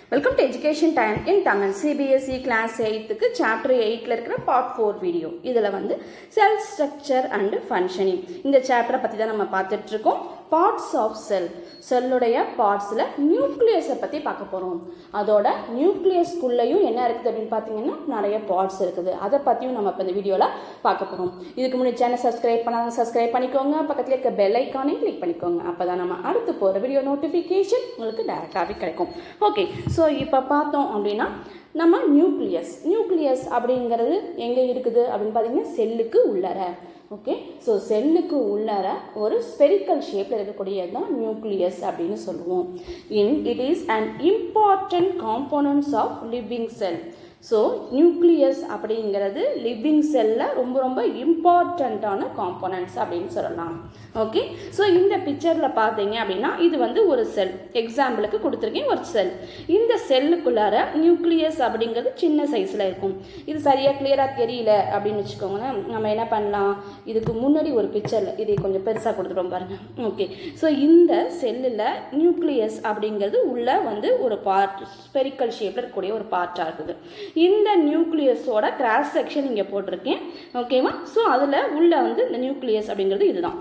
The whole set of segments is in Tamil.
Welcome to education time in Tamil CBSE class எயித்துக்கு சாப்டர் எயிட்டில் இருக்கிற பார்ட் ஃபோர் வீடியோ இதில் வந்து செல் ஸ்ட்ரக்சர் அண்ட் ஃபங்க்ஷனிங் இந்த சாப்டரை பற்றி தான் நம்ம பார்த்துட்டு இருக்கோம் பார்ட்ஸ் ஆஃப் செல் செல்லுடைய பார்ட்ஸில் நியூக்ளியஸை பற்றி பார்க்க போகிறோம் அதோட நியூக்ளியஸ்குள்ளேயும் என்ன இருக்குது அப்படின்னு பார்த்தீங்கன்னா நிறைய பார்ட்ஸ் இருக்குது அதை பற்றியும் நம்ம இப்போ இந்த வீடியோவில் பார்க்க போகிறோம் இதுக்கு முன்னாடி சேனல் சப்ஸ்கிரைப் பண்ணாங்க சப்ஸ்கிரைப் பண்ணிக்கோங்க பக்கத்தில் இருக்க பெல் ஐக்கானையும் கிளிக் பண்ணிக்கோங்க அப்போ தான் நம்ம அடுத்து போகிற வீடியோ நோட்டிஃபிகேஷன் உங்களுக்கு டேரெக்டாகவே கிடைக்கும் ஓகே ஸோ இப்போ பார்த்தோம் அப்படின்னா நம்ம நியூக்ளியஸ் நியூக்ளியஸ் அப்படிங்கிறது எங்கே இருக்குது அப்படின்னு பார்த்தீங்கன்னா செல்லுக்கு உள்ளர ஓகே ஸோ செல்லுக்கு உள்ளர ஒரு ஸ்பெரிக்கல் ஷேப்பில் இருக்கக்கூடியது தான் நியூக்ளியஸ் அப்படின்னு சொல்லுவோம் in it is and important components of living cell so nucleus அப்படிங்கிறது லிவிங் செல்லில் ரொம்ப ரொம்ப இம்பார்ட்டண்ட்டான காம்போனன்ட்ஸ் அப்படின்னு சொல்லலாம் ஓகே ஸோ இந்த பிக்சரில் பார்த்தீங்க அப்படின்னா இது வந்து ஒரு செல் எக்ஸாம்பிளுக்கு கொடுத்துருக்கேன் ஒரு செல் இந்த செல்லுக்குள்ளார நியூக்ளியஸ் அப்படிங்கிறது சின்ன சைஸில் இருக்கும் இது சரியாக கிளியராக தெரியல அப்படின்னு வச்சுக்கோங்களேன் நம்ம என்ன பண்ணலாம் இதுக்கு முன்னாடி ஒரு பிக்சரில் இதை கொஞ்சம் பெருசாக கொடுத்துருவோம் பாருங்கள் ஓகே ஸோ இந்த செல்லில் நியூக்ளியஸ் அப்படிங்கிறது உள்ள வந்து ஒரு பார்ட் ஸ்பெரிக்கல் ஷேப்பில் இருக்கக்கூடிய ஒரு பார்ட்டாக இருக்குது இந்த நியூக்ளியஸோட கிராஸ் செக்ஷன் இங்கே போட்டிருக்கேன் ஓகேவா ஸோ அதில் உள்ள வந்து இந்த நியூக்ளியஸ் அப்படிங்கிறது இதுதான்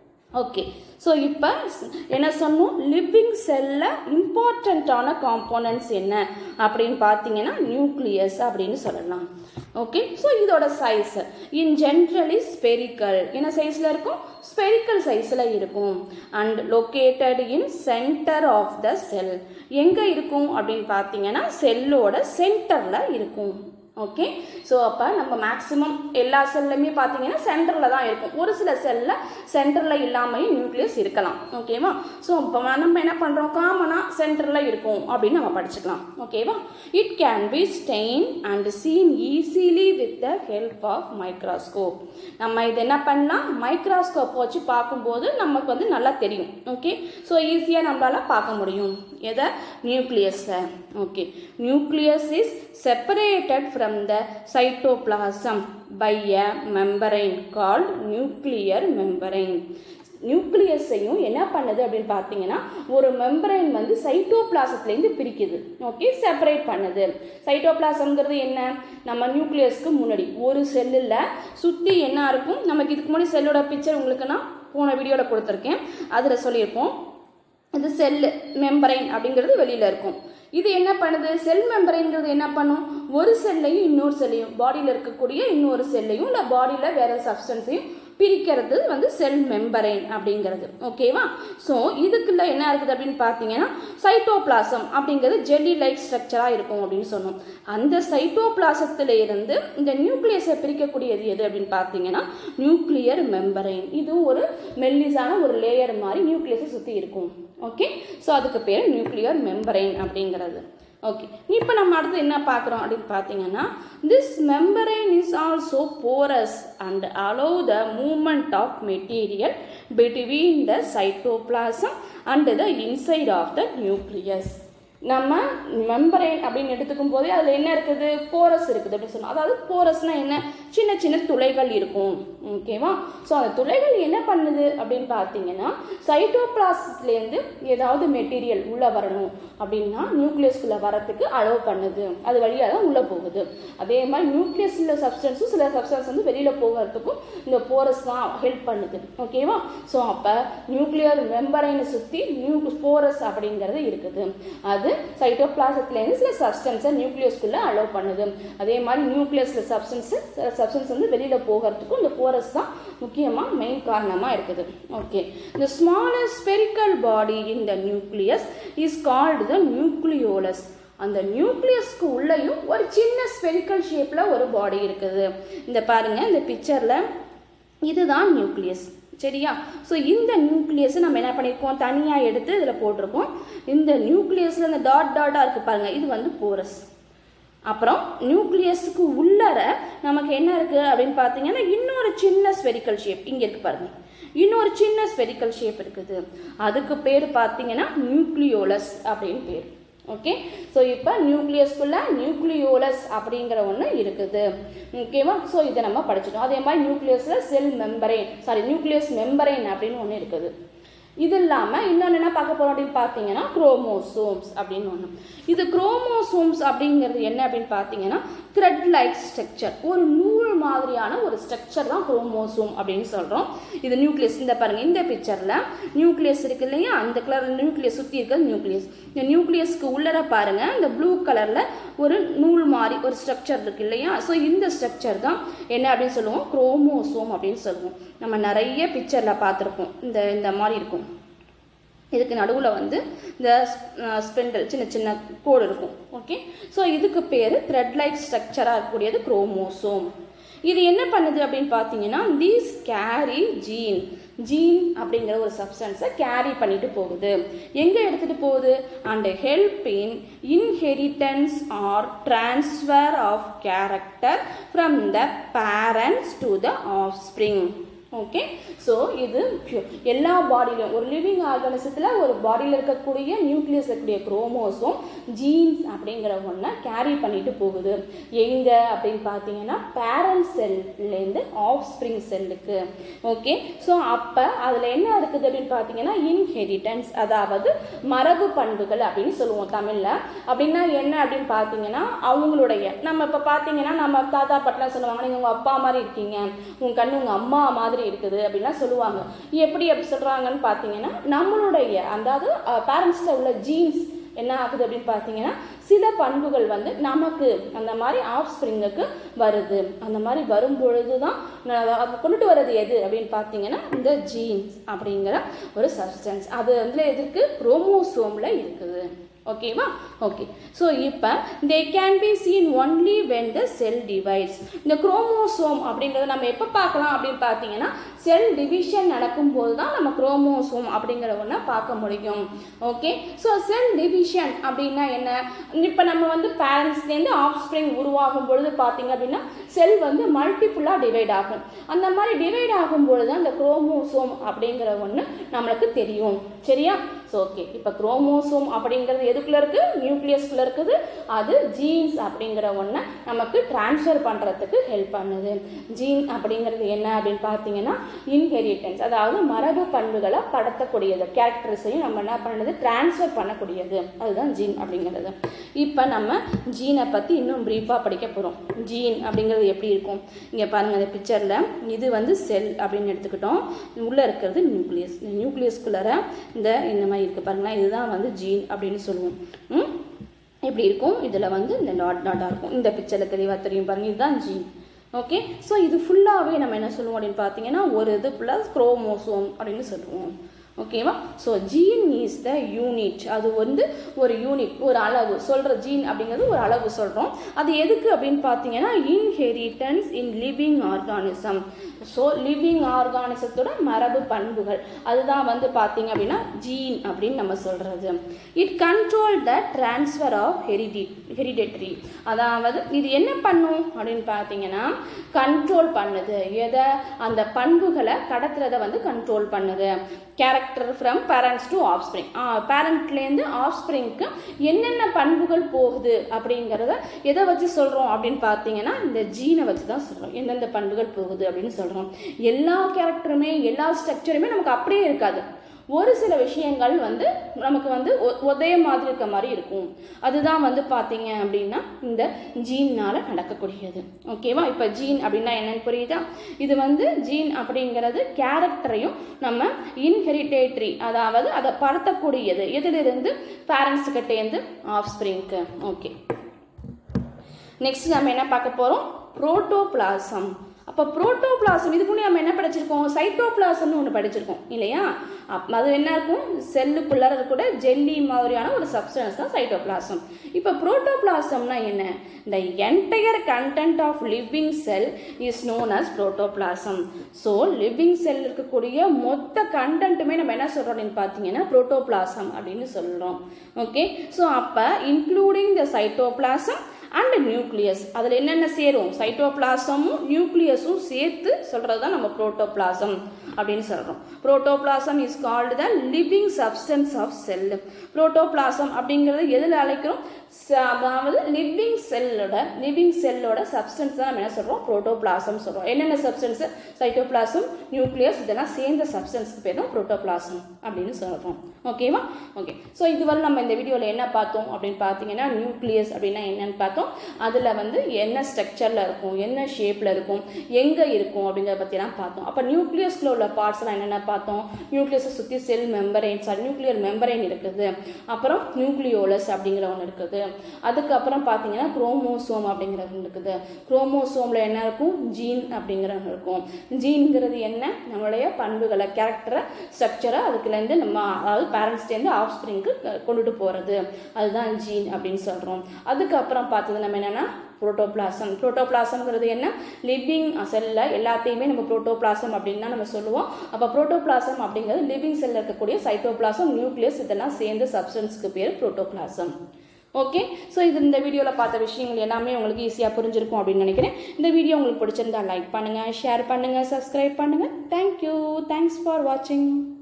ஓகே ஸோ இப்போ என்ன சொன்னோம் லிவிங் செல்லில் இம்பார்ட்டண்ட்டான காம்போனன்ட்ஸ் என்ன அப்படின்னு பார்த்தீங்கன்னா நியூக்ளியஸ் அப்படின்னு சொல்லலாம் ஓகே ஸோ இதோட சைஸ் இன் ஜென்ரலி ஸ்பெரிக்கல் என்ன சைஸில் இருக்கும் ஸ்பெரிக்கல் சைஸில் இருக்கும் and located in centre of the cell எங்கே இருக்கும் அப்படின்னு பார்த்தீங்கன்னா செல்லோட சென்டரில் இருக்கும் ஓகே ஸோ அப்போ நம்ம மேக்ஸிமம் எல்லா செல்லுமே பார்த்தீங்கன்னா சென்டரில் தான் இருக்கும் ஒரு சில செல்லில் சென்டரில் இல்லாமையும் நியூக்ளியஸ் இருக்கலாம் ஓகேவா ஸோ இப்போ நம்ம என்ன பண்ணுறோம் காமனாக சென்டரில் இருக்கும் அப்படின்னு நம்ம படிச்சுக்கலாம் ஓகேவா it can be stain and seen easily with the help of microscope நம்ம இது என்ன பண்ணலாம் மைக்ராஸ்கோப் வச்சு பார்க்கும்போது நமக்கு வந்து நல்லா தெரியும் ஓகே ஸோ ஈஸியாக நம்மளால் பார்க்க முடியும் எதை நியூக்ளியஸை okay nucleus is separated from the cytoplasm by a membrane called nuclear membrane நியூக்ளியஸையும் என்ன பண்ணுது அப்படின்னு பார்த்தீங்கன்னா ஒரு மெம்பரைன் வந்து சைட்டோபிளாசத்துலேருந்து பிரிக்குது ஓகே செப்பரேட் பண்ணுது சைட்டோபிளாசம்ங்கிறது என்ன நம்ம நியூக்ளியஸ்க்கு முன்னாடி ஒரு செல்லில் சுற்றி என்ன இருக்கும் நமக்கு இதுக்கு முன்னாடி செல்லோட பிக்சர் உங்களுக்கு நான் போன வீடியோவில் கொடுத்துருக்கேன் அதில் சொல்லியிருப்போம் இது செல்லு மெம்பரைன் அப்படிங்கிறது வெளியில் இருக்கும் இது என்ன பண்ணுது செல் மெம்பரைன்கிறது என்ன பண்ணும் ஒரு செல்லையும் இன்னொரு செல்லையும் பாடியில் இருக்கக்கூடிய இன்னொரு செல்லையும் இல்லை பாடியில் வேற சப்ஸ்டன்ஸையும் பிரிக்கிறது வந்து செல் மெம்பரைன் அப்படிங்கிறது ஓகேவா ஸோ இதுக்குள்ள என்ன இருக்குது அப்படின்னு பார்த்தீங்கன்னா சைட்டோபிளாசம் அப்படிங்கிறது ஜெல்லி லைக் ஸ்ட்ரக்சராக இருக்கும் அப்படின்னு சொன்னோம் அந்த சைட்டோபிளாசத்தில் இருந்து இந்த நியூக்ளியஸை பிரிக்கக்கூடியது எது அப்படின்னு பார்த்தீங்கன்னா நியூக்ளியர் மெம்பரைன் இதுவும் ஒரு மெல்லிஸான ஒரு லேயர் மாதிரி நியூக்ளியஸை சுற்றி இருக்கும் ஓகே ஸோ அதுக்கு பேர் நியூக்ளியர் மெம்பரைன் அப்படிங்கிறது ஓகே இப்போ நம்ம அடுத்து என்ன பார்க்குறோம் அப்படின்னு பார்த்தீங்கன்னா this membrane is also porous and allow the movement of material between the cytoplasm and the inside of the nucleus நம்ம மெம்பரைன் அப்படின்னு எடுத்துக்கும் போதே அதில் என்ன இருக்குது போரஸ் இருக்குது அப்படின்னு சொன்னோம் அதாவது போரஸ்னால் என்ன சின்ன சின்ன துளைகள் இருக்கும் ஓகேவா ஸோ அந்த துளைகள் என்ன பண்ணுது அப்படின்னு பார்த்தீங்கன்னா சைட்டோபிளாஸ்லேருந்து ஏதாவது மெட்டீரியல் உள்ளே வரணும் அப்படின்னா நியூக்ளியஸ்குள்ளே வரத்துக்கு அலோவ் பண்ணுது அது வழியாக தான் உள்ளே போகுது அதே மாதிரி நியூக்ளியஸில் சப்ஸ்டன்ஸும் சில சப்ஸ்டன்ஸ் வந்து வெளியில் போகிறதுக்கும் இந்த போரஸ் தான் ஹெல்ப் பண்ணுது ஓகேவா ஸோ அப்போ நியூக்ளியர் மெம்பரைனை சுற்றி நியூ போரஸ் அப்படிங்கிறது இருக்குது அது சைட்டோபிளாசத்துலேருந்து சில சப்ஸ்டன்ஸை நியூக்ளியஸ்குள்ளே அலோவ் பண்ணுது அதே மாதிரி நியூக்ளியஸில் சப்ஸ்டன்ஸு சப்ஸ்டன்ஸ் வந்து வெளியில் போகிறதுக்கும் இந்த போரஸ் தான் முக்கியமாக மெயின் காரணமாக இருக்குது ஓகே இந்த smaller spherical body in the nucleus is called the nucleolus அந்த நியூக்ளியஸ்க்கு உள்ளேயும் ஒரு சின்ன ஸ்பெரிக்கல் ஷேப்பில் ஒரு பாடி இருக்குது இந்த பாருங்கள் இந்த பிக்சரில் இதுதான் நியூக்ளியஸ் சரியா ஸோ இந்த நியூக்ளியஸை நம்ம என்ன பண்ணியிருக்கோம் தனியாக எடுத்து இதில் போட்டிருக்கோம் இந்த நியூக்ளியஸில் இந்த டாட் டாட்டாக இருக்குது பாருங்கள் இது வந்து போரஸ் அப்புறம் நியூக்ளியஸுக்கு உள்ளர நமக்கு என்ன இருக்குது அப்படின்னு பார்த்தீங்கன்னா இன்னொரு சின்ன ஸ்பெரிக்கல் ஷேப் இங்கே இருக்குது பாருங்கள் இன்னொரு சின்ன ஸ்பெரிக்கல் ஷேப் இருக்குது அதுக்கு பேர் பார்த்தீங்கன்னா நியூக்ளியோலஸ் அப்படின்னு பேர் ஓகே ஸோ இப்போ நியூக்ளியஸ்குள்ள நியூக்ளியோலஸ் அப்படிங்கிற ஒன்று இருக்குது ஓகேவா ஸோ இதை நம்ம படிச்சிட்டோம் அதே மாதிரி நியூக்ளியஸில் cell membrane sorry nucleus membrane அப்படின்னு ஒன்று இருக்குது இது இல்லாமல் இன்னொன்று என்ன பார்க்க போகிறோம் அப்படின்னு பார்த்தீங்கன்னா குரோமோசோம்ஸ் அப்படின்னு ஒன்று இது குரோமோசோம்ஸ் அப்படிங்கிறது என்ன அப்படின்னு பார்த்தீங்கன்னா த்ரெட் லைக் ஸ்ட்ரக்சர் ஒரு நூல் மாதிரியான ஒரு ஸ்ட்ரக்சர் தான் குரோமோசோம் அப்படின்னு சொல்கிறோம் இது நியூக்ளியஸ் இந்த பாருங்க இந்த பிக்சரில் நியூக்ளியஸ் இருக்கு இல்லையா அந்த கலர் நியூக்ளியஸ் சுற்றி இருக்கிறது நியூக்ளியஸ் இந்த நியூக்ளியஸ்க்கு உள்ளர பாருங்க இந்த ப்ளூ கலரில் ஒரு நூல் மாதிரி ஒரு ஸ்ட்ரக்சர் இருக்கு இல்லையா ஸோ இந்த ஸ்ட்ரக்சர் தான் என்ன அப்படின்னு சொல்லுவோம் குரோமோசோம் அப்படின்னு சொல்லுவோம் நம்ம நிறைய பிக்சரில் பார்த்துருப்போம் இந்த இந்த மாதிரி இருக்கும் இதுக்கு நடுவில் வந்து இந்த ஸ்பெண்டல் சின்ன சின்ன கோடு இருக்கும் ஓகே ஸோ இதுக்கு பேர் த்ரெட் லைக் ஸ்ட்ரக்சராக இருக்கக்கூடியது குரோமோசோம் இது என்ன பண்ணுது அப்படின்னு பார்த்தீங்கன்னா தீஸ் கேரி ஜீன் ஜீன் அப்படிங்கிற ஒரு சப்ஸ்டன்ஸை கேரி பண்ணிட்டு போகுது எங்கே எடுத்துகிட்டு போகுது and help in inheritance or transfer of character from the parents to the offspring okay so இது pure. எல்லா பாடியிலும் ஒரு லிவிங் ஆர்கானிசத்தில் ஒரு பாடியில் இருக்கக்கூடிய நியூக்ளியஸ் இருக்கக்கூடிய குரோமோசோம் ஜீன்ஸ் அப்படிங்கிற ஒன்றை கேரி பண்ணிட்டு போகுது எங்கே அப்படின்னு பார்த்தீங்கன்னா பேரண்ட் செல்லேருந்து ஆஃப் ஸ்ப்ரிங் செல்லுக்கு ஓகே ஸோ அப்போ அதில் என்ன இருக்குது அப்படின்னு பார்த்தீங்கன்னா இன்ஹெரிட்டன்ஸ் அதாவது மரபு பண்புகள் அப்படின்னு சொல்லுவோம் தமிழில் அப்படின்னா என்ன அப்படின்னு பார்த்தீங்கன்னா அவங்களுடைய நம்ம இப்போ பார்த்தீங்கன்னா நம்ம தாத்தா பாட்டெலாம் சொல்லுவாங்க நீங்கள் உங்கள் அப்பா மாதிரி இருக்கீங்க உங்கள் கண்ணு உங்கள் அம்மா மாதிரி இருக்குது அப்படின்லாம் சொல்லுவாங்க எப்படி அப்படி சொல்கிறாங்கன்னு பார்த்தீங்கன்னா நம்மளுடைய அதாவது பேரண்ட்ஸில் உள்ள ஜீன்ஸ் என்ன ஆகுது அப்படின்னு பார்த்தீங்கன்னா சில பண்புகள் வந்து நமக்கு அந்த மாதிரி ஆஃப் ஸ்ப்ரிங்குக்கு வருது அந்த மாதிரி வரும் பொழுது தான் அது கொண்டுட்டு வர்றது எது அப்படின்னு பார்த்தீங்கன்னா இந்த ஜீன்ஸ் அப்படிங்கிற ஒரு சப்ஸ்டன்ஸ் அது வந்து எதுக்கு குரோமோசோமில் இருக்குது ஓகேவா ஓகே ஸோ இப்போ they can be seen only when the cell divides இந்த குரோமோசோம் அப்படிங்கிறத நம்ம எப்போ பார்க்கலாம் அப்படின்னு பார்த்தீங்கன்னா செல் டிவிஷன் நடக்கும்போது தான் நம்ம குரோமோசோம் அப்படிங்கிற ஒன்றை பார்க்க முடியும் ஓகே ஸோ செல் டிவிஷன் அப்படின்னா என்ன இப்போ நம்ம வந்து பேரண்ட்ஸ்லேருந்து ஆஃப் ஸ்ப்ரிங் உருவாகும் பொழுது பார்த்தீங்க அப்படின்னா செல் வந்து மல்டிப்புளாக டிவைட் ஆகும் அந்த மாதிரி டிவைட் ஆகும் பொழுது அந்த குரோமோசோம் அப்படிங்கிற ஒன்று நம்மளுக்கு தெரியும் சரியா ஸோ ஓகே இப்போ குரோமோசோம் அப்படிங்கிறது எதுக்குள்ள இருக்குது நியூக்ளியஸ்குள்ள இருக்குது அது ஜீன்ஸ் அப்படிங்கிற ஒன்றை நமக்கு டிரான்ஸ்ஃபர் பண்ணுறதுக்கு ஹெல்ப் பண்ணுது ஜீன் அப்படிங்கிறது என்ன அப்படின்னு பார்த்தீங்கன்னா இன்ஹெரிட்டன்ஸ் அதாவது மரபு பண்புகளை படுத்தக்கூடியது கேரக்டர்ஸையும் நம்ம என்ன பண்ணுது டிரான்ஸ்ஃபர் பண்ணக்கூடியது அதுதான் ஜீன் அப்படிங்கிறது இப்போ நம்ம ஜீனை பற்றி இன்னும் ப்ரீஃபாக படிக்க போகிறோம் ஜீன் அப்படிங்கிறது எப்படி இருக்கும் இங்கே பாருங்கள் இந்த பிக்சரில் இது வந்து செல் அப்படின்னு எடுத்துக்கிட்டோம் உள்ளே இருக்கிறது நியூக்ளியஸ் இந்த நியூக்ளியஸ்குள்ளார இந்த இந்த மாதிரி இருக்குது பாருங்களேன் இதுதான் வந்து ஜீன் அப்படின்னு சொல்லுவோம் ம்? இப்படி இருக்கும் இதில் வந்து இந்த டாட் டாட்டாக இருக்கும் இந்த பிக்சரில் தெளிவாக தெரியும் பாருங்கள் இதுதான் ஜீன் ஓகே ஸோ இது ஃபுல்லாகவே நம்ம என்ன சொல்லுவோம் அப்படின்னு பார்த்தீங்கன்னா ஒரு இது ப்ளஸ் குரோமோசோம் அப்படின்னு சொல்லுவோம் ஓகேவா so gene is the unit அது வந்து ஒரு யூனிட் ஒரு அளவு சொல்கிற ஜீன் அப்படிங்கிறது ஒரு அளவு சொல்கிறோம் அது எதுக்கு அப்படின்னு பார்த்தீங்கன்னா inheritance in living organism so living ஆர்கானிசத்தோட மரபு பண்புகள் அதுதான் வந்து பார்த்தீங்க அப்படின்னா ஜீன் அப்படின்னு நம்ம சொல்கிறது it control the transfer of heredity hereditary அதாவது இது என்ன பண்ணும் அப்படின்னு பார்த்தீங்கன்னா கண்ட்ரோல் பண்ணுது எதை அந்த பண்புகளை கடத்துறதை வந்து கண்ட்ரோல் பண்ணுது character from parents to offspring பேரண்ட்லேருந்து ஆஃப் ஸ்ப்ரிங்க்கு என்னென்ன பண்புகள் போகுது அப்படிங்கிறத எதை வச்சு சொல்கிறோம் அப்படின்னு பார்த்தீங்கன்னா இந்த ஜீனை வச்சு தான் சொல்கிறோம் எந்தெந்த பண்புகள் போகுது அப்படின்னு சொல்கிறோம் எல்லா கேரக்டருமே எல்லா ஸ்ட்ரக்சருமே நமக்கு அப்படியே இருக்காது ஒரு சில விஷயங்கள் வந்து நமக்கு வந்து ஒ- ஒரே மாதிரி இருக்க மாதிரி இருக்கும் அதுதான் வந்து பார்த்தீங்க அப்படின்னா இந்த ஜீன்னால் நடக்கக்கூடியது ஓகேவா இப்போ ஜீன் அப்படின்னா என்னன்னு புரியுதா இது வந்து ஜீன் அப்படிங்கிறது கேரக்டரையும் நம்ம இன்ஹெரிட்டேட்ரி அதாவது அதை படுத்தக்கூடியது எதிலிருந்து பேரண்ட்ஸ் கிட்டேருந்து ஆஃப் ஸ்ப்ரிங்க்கு ஓகே நெக்ஸ்ட் நம்ம என்ன பார்க்க போகிறோம் புரோட்டோபிளாசம் அப்போ புரோட்டோபிளாசம் இதுக்கு முன்னாடி நம்ம என்ன படிச்சிருக்கோம் சைட்டோபிளாசம்னு ஒன்று படிச்சிருக்கோம் இல்லையா அப் அது என்ன இருக்கும் செல்லுக்குள்ளார கூட ஜெல்லி மாதிரியான ஒரு சப்ஸ்டன்ஸ் தான் சைட்டோபிளாசம் இப்போ புரோட்டோபிளாசம்னா என்ன the entire content of living cell is known as protoplasm so living cell இருக்கக்கூடிய மொத்த கண்டென்ட்டுமே நம்ம என்ன சொல்கிறோம் அப்படின்னு பார்த்தீங்கன்னா புரோட்டோபிளாசம் அப்படின்னு சொல்கிறோம் ஓகே ஸோ அப்போ including the cytoplasm and nucleus அதில் என்னென்ன சேரும் சைட்டோபிளாசமும் நியூக்ளியஸும் சேர்த்து சொல்கிறது தான் நம்ம புரோட்டோபிளாசம் அப்படின்னு சொல்கிறோம் protoplasm is called the living substance of cell protoplasm அப்படிங்கிறது எதில் அழைக்கிறோம் ச- அதாவது லிவிங் செல்லோட லிவிங் செல்லோட சப்ஸ்டன்ஸ் தான் நம்ம என்ன சொல்கிறோம் புரோட்டோபிளாசம் சொல்கிறோம் என்னென்ன சப்ஸ்டன்ஸ் சைட்டோபிளாசம் நியூக்ளியஸ் இதெல்லாம் சேர்ந்த சப்ஸ்டன்ஸ்க்கு பேர் தான் புரோட்டோபிளாசம் அப்படின்னு சொல்கிறோம் ஓகேவா ஓகே ஸோ இதுவரை நம்ம இந்த வீடியோவில் என்ன பார்த்தோம் அப்படின்னு பார்த்தீங்கன்னா நியூக்ளியஸ் அப்படின்னா என்னன்னு பார்த்தோம் அதில் வந்து என்ன ஸ்ட்ரக்சரில் இருக்கும் என்ன ஷேப்பில் இருக்கும் எங்கே இருக்கும் அப்படிங்கிறத பற்றிலாம் பார்த்தோம் அப்போ நியூக்ளியஸில் உள்ள பார்ட்ஸ்லாம் என்னென்ன பார்த்தோம் நியூக்ளியஸை சுற்றி cell membrane sorry nuclear membrane இருக்குது அப்புறம் நியூக்ளியோலஸ் அப்படிங்கிற ஒன்று இருக்குது அதுக்கப்புறம் பார்த்தீங்கன்னா குரோமோசோம் அப்படிங்கிறது ஒன்று இருக்குது குரோமோசோமில் என்ன இருக்கும் ஜீன் அப்படிங்கிறது இருக்கும் ஜீன்ங்கிறது என்ன நம்மளுடைய பண்புகளை கேரக்டரை ஸ்ட்ரக்சரை அதுக்குலேருந்து நம்ம அதாவது பேரண்ட்ஸ்லேருந்து ஆஃப் ஸ்ப்ரிங்க்கு கொண்டுட்டு போகிறது அதுதான் ஜீன் அப்படின்னு சொல்கிறோம் அதுக்கப்புறம் பார்த்தது நம்ம என்னென்னா புரோட்டோபிளாசம் புரோட்டோபிளாசம்ங்கிறது என்ன லிவிங் செல்லில் எல்லாத்தையுமே நம்ம புரோட்டோபிளாசம் அப்படின்னு தான் நம்ம சொல்லுவோம் அப்போ புரோட்டோபிளாசம் அப்படிங்கிறது லிவிங் செல்லில் இருக்கக்கூடிய சைட்டோபிளாசம் நியூக்ளியஸ் இதெல்லாம் சேர்ந்த சப்ஸ்டன்ஸ்க்கு பேர் புரோட்டோபிளாசம் ஓகே ஸோ இது இந்த வீடியோவில் பார்த்த விஷயங்கள் எல்லாமே உங்களுக்கு ஈஸியாக புரிஞ்சிருக்கும் அப்படின்னு நினைக்கிறேன் இந்த வீடியோ உங்களுக்கு பிடிச்சிருந்தா லைக் பண்ணுங்கள் ஷேர் பண்ணுங்கள் சப்ஸ்கிரைப் பண்ணுங்கள் தேங்க்யூ தேங்க்ஸ் ஃபார் வாட்சிங்